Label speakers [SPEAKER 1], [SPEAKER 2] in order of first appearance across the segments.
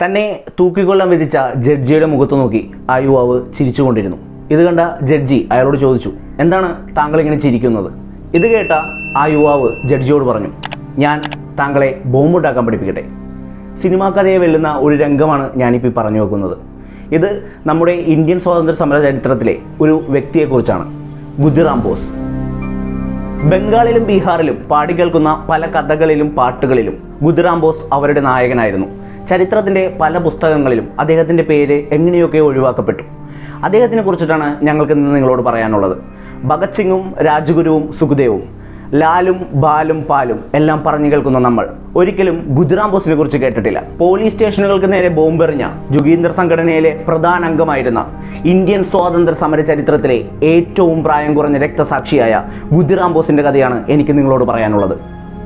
[SPEAKER 1] തന്നെ തൂക്കിക്കൊല്ലാൻ വിധിച്ച ജഡ്ജിയുടെ മുഖത്ത് നോക്കി ആ യുവാവ് ചിരിച്ചുകൊണ്ടിരുന്നു ഇത് കണ്ട ജഡ്ജി അയാളോട് ചോദിച്ചു എന്താണ് താങ്കൾ ഇങ്ങനെ ചിരിക്കുന്നത് ഇത് കേട്ട ആ യുവാവ് ജഡ്ജിയോട് പറഞ്ഞു ഞാൻ താങ്കളെ ബോംബുണ്ടാക്കാൻ പഠിപ്പിക്കട്ടെ സിനിമാ കഥയെ വെല്ലുന്ന ഒരു രംഗമാണ് ഞാനിപ്പോൾ ഈ പറഞ്ഞു വെക്കുന്നത് ഇത് നമ്മുടെ ഇന്ത്യൻ സ്വാതന്ത്ര്യ സമര ചരിത്രത്തിലെ ഒരു വ്യക്തിയെക്കുറിച്ചാണ് ഗുജറാം ബോസ് ബംഗാളിലും ബീഹാറിലും പാടിക്കേൾക്കുന്ന പല കഥകളിലും പാട്ടുകളിലും ഗുജറാം ബോസ് അവരുടെ നായകനായിരുന്നു ചരിത്രത്തിൻ്റെ പല പുസ്തകങ്ങളിലും അദ്ദേഹത്തിൻ്റെ പേര് എങ്ങനെയൊക്കെ ഒഴിവാക്കപ്പെട്ടു അദ്ദേഹത്തിനെ കുറിച്ചിട്ടാണ് ഞങ്ങൾക്ക് ഇന്ന് നിങ്ങളോട് പറയാനുള്ളത് ഭഗത് സിംഗും രാജഗുരുവും സുഖദേവും ലാലും ബാലും പാലും എല്ലാം പറഞ്ഞു കേൾക്കുന്ന നമ്മൾ ഒരിക്കലും ഗുജറാം ബോസിനെ കുറിച്ച് കേട്ടിട്ടില്ല പോലീസ് സ്റ്റേഷനുകൾക്ക് നേരെ ബോംബെറിഞ്ഞ ജുഗീന്ദർ സംഘടനയിലെ പ്രധാന അംഗമായിരുന്ന ഇന്ത്യൻ സ്വാതന്ത്ര്യ സമര ചരിത്രത്തിലെ ഏറ്റവും പ്രായം കുറഞ്ഞ രക്തസാക്ഷിയായ ഗുജറാം ബോസിന്റെ കഥയാണ് എനിക്ക് നിങ്ങളോട് പറയാനുള്ളത്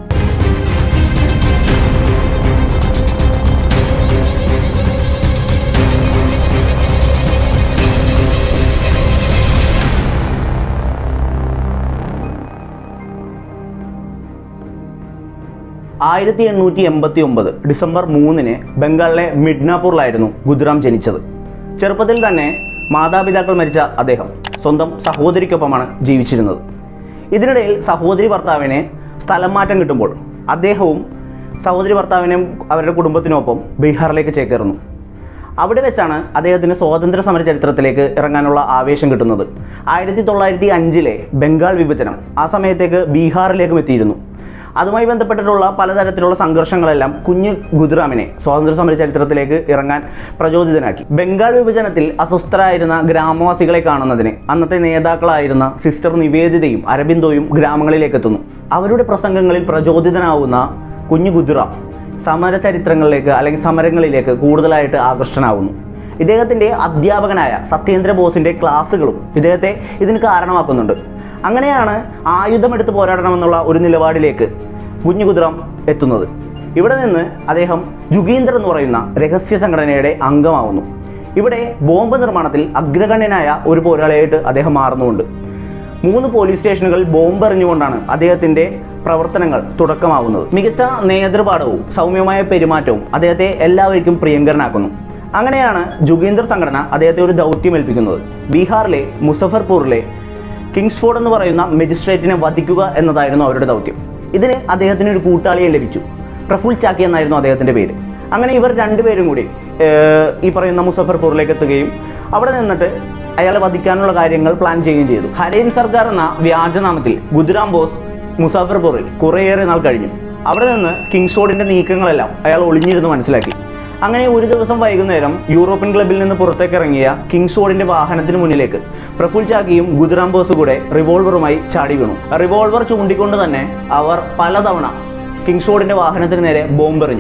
[SPEAKER 1] ആയിരത്തി എണ്ണൂറ്റി എൺപത്തി ഒമ്പത് ഡിസംബർ മൂന്നിന് ബംഗാളിലെ മിഡ്നാപൂറിലായിരുന്നു ഗുജറാം ജനിച്ചത് ചെറുപ്പത്തിൽ തന്നെ മാതാപിതാക്കൾ മരിച്ച അദ്ദേഹം സ്വന്തം സഹോദരിക്കൊപ്പമാണ് ജീവിച്ചിരുന്നത് ഇതിനിടയിൽ സഹോദരി ഭർത്താവിനെ സ്ഥലം മാറ്റം കിട്ടുമ്പോൾ അദ്ദേഹവും സഹോദരി ഭർത്താവിനെയും അവരുടെ കുടുംബത്തിനൊപ്പം ബീഹാറിലേക്ക് ചേക്കേറുന്നു അവിടെ വെച്ചാണ് അദ്ദേഹത്തിന് സ്വാതന്ത്ര്യ സമര ചരിത്രത്തിലേക്ക് ഇറങ്ങാനുള്ള ആവേശം കിട്ടുന്നത് ആയിരത്തി തൊള്ളായിരത്തി അഞ്ചിലെ ബംഗാൾ വിഭജനം ആ സമയത്തേക്ക് ബീഹാറിലേക്കും എത്തിയിരുന്നു അതുമായി ബന്ധപ്പെട്ടിട്ടുള്ള പലതരത്തിലുള്ള സംഘർഷങ്ങളെല്ലാം കുഞ്ഞു ഗുജറാമിനെ സ്വാതന്ത്ര്യ സമര ചരിത്രത്തിലേക്ക് ഇറങ്ങാൻ പ്രചോദിതനാക്കി ബംഗാൾ വിഭജനത്തിൽ അസ്വസ്ഥരായിരുന്ന ഗ്രാമവാസികളെ കാണുന്നതിന് അന്നത്തെ നേതാക്കളായിരുന്ന സിസ്റ്റർ നിവേദിതയും അരബിന്ദോയും ഗ്രാമങ്ങളിലേക്ക് എത്തുന്നു അവരുടെ പ്രസംഗങ്ങളിൽ പ്രചോദിതനാവുന്ന കുഞ്ഞു ഗുജറാം സമര ചരിത്രങ്ങളിലേക്ക് അല്ലെങ്കിൽ സമരങ്ങളിലേക്ക് കൂടുതലായിട്ട് ആകർഷ്ടനാവുന്നു ഇദ്ദേഹത്തിൻ്റെ അധ്യാപകനായ സത്യേന്ദ്ര ബോസിൻ്റെ ക്ലാസ്സുകളും ഇദ്ദേഹത്തെ ഇതിന് കാരണമാക്കുന്നുണ്ട് അങ്ങനെയാണ് ആയുധമെടുത്ത് പോരാടണമെന്നുള്ള ഒരു നിലപാടിലേക്ക് കുഞ്ഞു കുതിരം എത്തുന്നത് ഇവിടെ നിന്ന് അദ്ദേഹം ജുഗീന്ദർ എന്ന് പറയുന്ന രഹസ്യ സംഘടനയുടെ അംഗമാവുന്നു ഇവിടെ ബോംബ് നിർമ്മാണത്തിൽ അഗ്രഗണ്യനായ ഒരു പോരാളിയായിട്ട് അദ്ദേഹം മാറുന്നുമുണ്ട് മൂന്ന് പോലീസ് സ്റ്റേഷനുകളിൽ ബോംബ് എറിഞ്ഞുകൊണ്ടാണ് അദ്ദേഹത്തിന്റെ പ്രവർത്തനങ്ങൾ തുടക്കമാവുന്നത് മികച്ച നേതൃപാഠവും സൗമ്യമായ പെരുമാറ്റവും അദ്ദേഹത്തെ എല്ലാവർക്കും പ്രിയങ്കരനാക്കുന്നു അങ്ങനെയാണ് ജുഗീന്ദർ സംഘടന അദ്ദേഹത്തെ ഒരു ദൗത്യം ഏൽപ്പിക്കുന്നത് ബീഹാറിലെ മുസഫർപൂറിലെ കിങ്സ്ഫോർഡ് എന്ന് പറയുന്ന മജിസ്ട്രേറ്റിനെ വധിക്കുക എന്നതായിരുന്നു അവരുടെ ദൗത്യം ഇതിന് അദ്ദേഹത്തിന് ഒരു കൂട്ടാളിയെ ലഭിച്ചു പ്രഫുൽ ചാക്കി എന്നായിരുന്നു അദ്ദേഹത്തിന്റെ പേര് അങ്ങനെ ഇവർ രണ്ടുപേരും കൂടി ഏർ, ഈ പറയുന്ന മുസഫർപൂറിലേക്ക് എത്തുകയും അവിടെ നിന്നിട്ട് അയാളെ വധിക്കാനുള്ള കാര്യങ്ങൾ പ്ലാൻ ചെയ്യുകയും ചെയ്തു ഹരേൻ സർക്കാർ എന്ന വ്യാജനാമത്തിൽ ഗുജറാം ബോസ് മുസാഫർപൂറിൽ കുറേയേറെ നാൾ കഴിഞ്ഞു അവിടെ നിന്ന് കിങ്സ്ഫോർഡിന്റെ നീക്കങ്ങളെല്ലാം അയാൾ ഒളിഞ്ഞിരുന്ന് മനസ്സിലാക്കി അങ്ങനെ ഒരു ദിവസം വൈകുന്നേരം യൂറോപ്യൻ ക്ലബിൽ നിന്ന് പുറത്തേക്ക് ഇറങ്ങിയ കിങ്സ്ഫോർഡിന്റെ വാഹനത്തിന് മുന്നിലേക്ക് പ്രഫുൽ ചാക്കിയും ഗുജറാം ബോസ് കൂടെ റിവോൾവറുമായി ചാടി വീണു റിവോൾവർ ചൂണ്ടിക്കൊണ്ട് തന്നെ അവർ പലതവണ കിങ്സ്ഫോർഡിന്റെ വാഹനത്തിന് നേരെ ബോംബെറിഞ്ഞു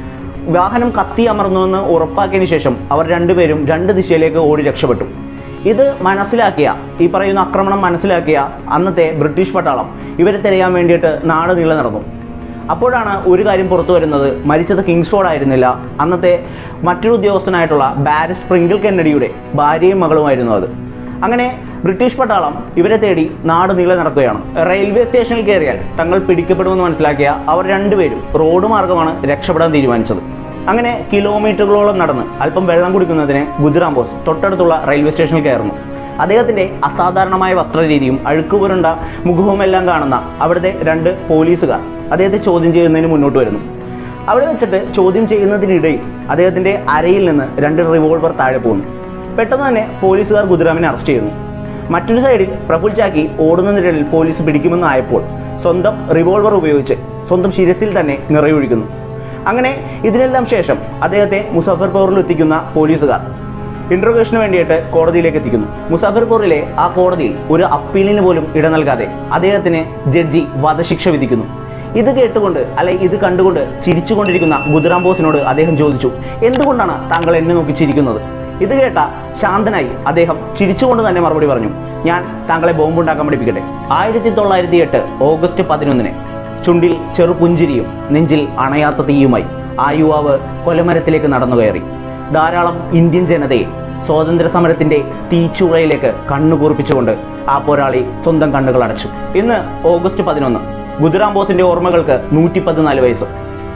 [SPEAKER 1] വാഹനം കത്തി അമർന്നുവെന്ന് ഉറപ്പാക്കിയതിനു ശേഷം അവർ രണ്ടുപേരും രണ്ട് ദിശയിലേക്ക് ഓടി രക്ഷപ്പെട്ടു ഇത് മനസ്സിലാക്കിയ ഈ പറയുന്ന ആക്രമണം മനസ്സിലാക്കിയ അന്നത്തെ ബ്രിട്ടീഷ് പട്ടാളം ഇവരെ തിരയാൻ വേണ്ടിയിട്ട് നാട് നീളെ നടന്നു അപ്പോഴാണ് ഒരു കാര്യം പുറത്തു വരുന്നത് മരിച്ചത് കിങ്സ്ഫോർഡ് ആയിരുന്നില്ല അന്നത്തെ മറ്റൊരു ഉദ്യോഗസ്ഥനായിട്ടുള്ള ബാരിസ് സ്പ്രിങ്കിൾ കെന്നഡിയുടെ ഭാര്യയും മകളുമായിരുന്നു അത് അങ്ങനെ ബ്രിട്ടീഷ് പട്ടാളം ഇവരെ തേടി നാട് നീളെ നടക്കുകയാണ് റെയിൽവേ സ്റ്റേഷനിൽ കയറിയാൽ തങ്ങൾ പിടിക്കപ്പെടുമെന്ന് മനസ്സിലാക്കിയ അവർ രണ്ടുപേരും റോഡ് മാർഗമാണ് രക്ഷപ്പെടാൻ തീരുമാനിച്ചത് അങ്ങനെ കിലോമീറ്ററുകളോളം നടന്ന് അല്പം വെള്ളം കുടിക്കുന്നതിന് ഗുജറാം ബോസ് തൊട്ടടുത്തുള്ള റെയിൽവേ സ്റ്റേഷനിൽ കയറുന്നു അദ്ദേഹത്തിന്റെ അസാധാരണമായ വസ്ത്രരീതിയും അഴുക്കുപുരണ്ട മുഖവും എല്ലാം കാണുന്ന അവിടുത്തെ രണ്ട് പോലീസുകാർ അദ്ദേഹത്തെ ചോദ്യം ചെയ്യുന്നതിന് മുന്നോട്ട് വരുന്നു അവിടെ വെച്ചിട്ട് ചോദ്യം ചെയ്യുന്നതിനിടയിൽ അദ്ദേഹത്തിന്റെ അരയിൽ നിന്ന് രണ്ട് റിവോൾവർ താഴെ പോകുന്നു പെട്ടെന്ന് തന്നെ പോലീസുകാർ ഗുജറാമിനെ അറസ്റ്റ് ചെയ്യുന്നു മറ്റൊരു സൈഡിൽ പ്രഫുൽ ചാക്കി ഓടുന്നതിനിടയിൽ പോലീസ് പിടിക്കുമെന്നായപ്പോൾ സ്വന്തം റിവോൾവർ ഉപയോഗിച്ച് സ്വന്തം ശിരസിൽ തന്നെ നിറയൊഴിക്കുന്നു അങ്ങനെ ഇതിനെല്ലാം ശേഷം അദ്ദേഹത്തെ മുസഫർപൂറിൽ എത്തിക്കുന്ന പോലീസുകാർ ഇന്റർവ്യൂഷന് വേണ്ടിയിട്ട് കോടതിയിലേക്ക് എത്തിക്കുന്നു മുസാഫർപൂറിലെ ആ കോടതിയിൽ ഒരു അപ്പീലിന് പോലും ഇട നൽകാതെ അദ്ദേഹത്തിന് ജഡ്ജി വധശിക്ഷ വിധിക്കുന്നു ഇത് കേട്ടുകൊണ്ട് അല്ലെ ഇത് കണ്ടുകൊണ്ട് ചിരിച്ചുകൊണ്ടിരിക്കുന്ന ഗുജറാം ബോസിനോട് അദ്ദേഹം ചോദിച്ചു എന്തുകൊണ്ടാണ് താങ്കൾ എന്നെ നോക്കി ചിരിക്കുന്നത് ഇത് കേട്ട ശാന്തനായി അദ്ദേഹം ചിരിച്ചുകൊണ്ട് തന്നെ മറുപടി പറഞ്ഞു ഞാൻ താങ്കളെ ബോംബുണ്ടാക്കാൻ പഠിപ്പിക്കട്ടെ ആയിരത്തി തൊള്ളായിരത്തി എട്ട് ഓഗസ്റ്റ് പതിനൊന്നിന് ചുണ്ടിൽ ചെറുപുഞ്ചിരിയും നെഞ്ചിൽ അണയാത്ത തീയുമായി ആ യുവാവ് കൊലമരത്തിലേക്ക് നടന്നു കയറി ധാരാളം ഇന്ത്യൻ ജനതയെ സ്വാതന്ത്ര്യ സമരത്തിന്റെ തീച്ചുളയിലേക്ക് കണ്ണുകൂർപ്പിച്ചുകൊണ്ട് ആ പോരാളി സ്വന്തം കണ്ണുകൾ അടച്ചു ഇന്ന് ഓഗസ്റ്റ് പതിനൊന്ന് ഗുജറാം ബോസിന്റെ ഓർമ്മകൾക്ക് നൂറ്റി പതിനാല് വയസ്സ്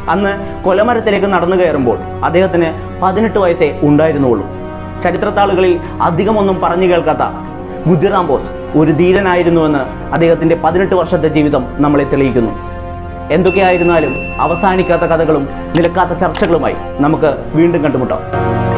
[SPEAKER 1] അന്ന് കൊലമരത്തിലേക്ക് നടന്നു കയറുമ്പോൾ അദ്ദേഹത്തിന് പതിനെട്ട് വയസ്സേ ഉണ്ടായിരുന്നുള്ളൂ ചരിത്രത്താളുകളിൽ അധികമൊന്നും പറഞ്ഞു കേൾക്കാത്ത ബുദ്ധിറാം ബോസ് ഒരു ധീരനായിരുന്നുവെന്ന് അദ്ദേഹത്തിൻ്റെ പതിനെട്ട് വർഷത്തെ ജീവിതം നമ്മളെ തെളിയിക്കുന്നു എന്തൊക്കെയായിരുന്നാലും അവസാനിക്കാത്ത കഥകളും നിലക്കാത്ത ചർച്ചകളുമായി നമുക്ക് വീണ്ടും കണ്ടുമുട്ടാം